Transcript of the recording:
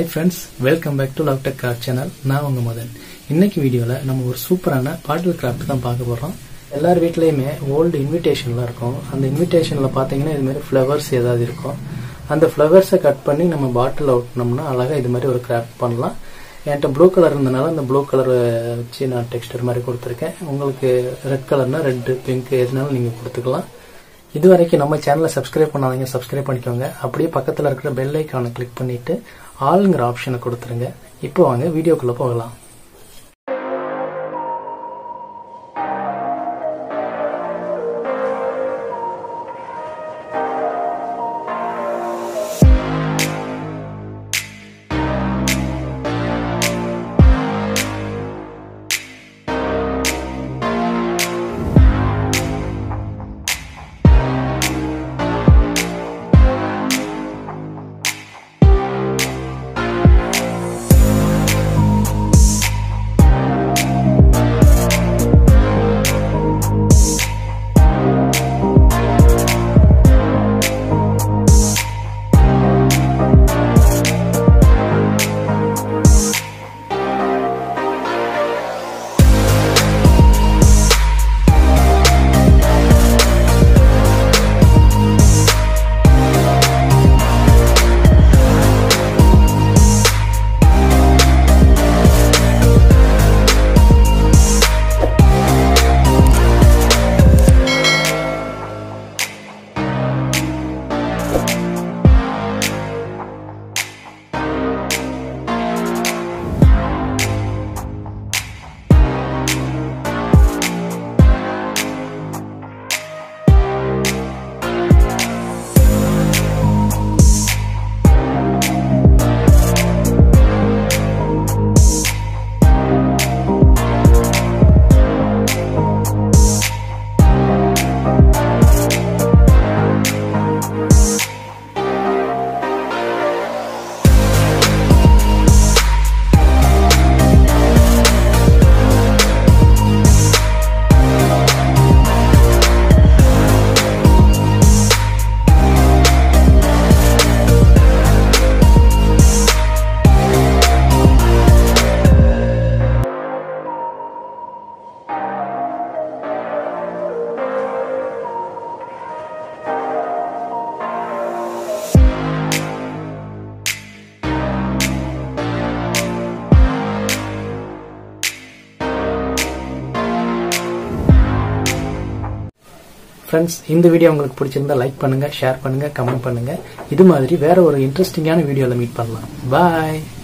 friends welcome back to love tech craft channel நான் உங்க மதன் இன்னைக்கு வீடியோவில் நம்ம ஒரு சூப்பரான பாட்டில் கிராஃப்ட் தான் பார்க்க போகிறோம் எல்லார் வீட்லேயுமே ஓல்டு இன்விடேஷன்லாம் இருக்கும் அந்த இன்விடேஷனில் பார்த்தீங்கன்னா இது மாதிரி ஃப்ளவர்ஸ் ஏதாவது இருக்கும் அந்த ஃப்ளவர்ஸை கட் பண்ணி நம்ம பாட்டில் ஒட்டினோம்னா அழகாக இது மாதிரி ஒரு கிராஃப்ட் பண்ணலாம் என்கிட்ட ப்ளூ கலர் இருந்தனால அந்த ப்ளூ கலர் வச்சு நான் டெக்ஸ்டர் மாதிரி கொடுத்துருக்கேன் உங்களுக்கு ரெட் கலர்னா ரெட் பிங்க் எதுனாலும் நீங்கள் கொடுத்துக்கலாம் இது வரைக்கும் நம்ம சேனலை சப்ஸ்கிரைப் பண்ணாதீங்க சப்ஸ்கிரைப் பண்ணிக்கோங்க அப்படியே பக்கத்தில் இருக்கிற பெல் ஐக்கானை கிளிக் பண்ணிட்டு ஆளுங்கிற ஆப்ஷனை கொடுத்துருங்க இப்போ வாங்க வீடியோக்குள்ள போகலாம் ஃப்ரெண்ட்ஸ் இந்த வீடியோ உங்களுக்கு பிடிச்சிருந்தா லைக் பண்ணுங்க ஷேர் பண்ணுங்க கமெண்ட் பண்ணுங்க இது மாதிரி வேற ஒரு இன்ட்ரெஸ்டிங்கான வீடியோல மீட் பண்ணலாம் பாய்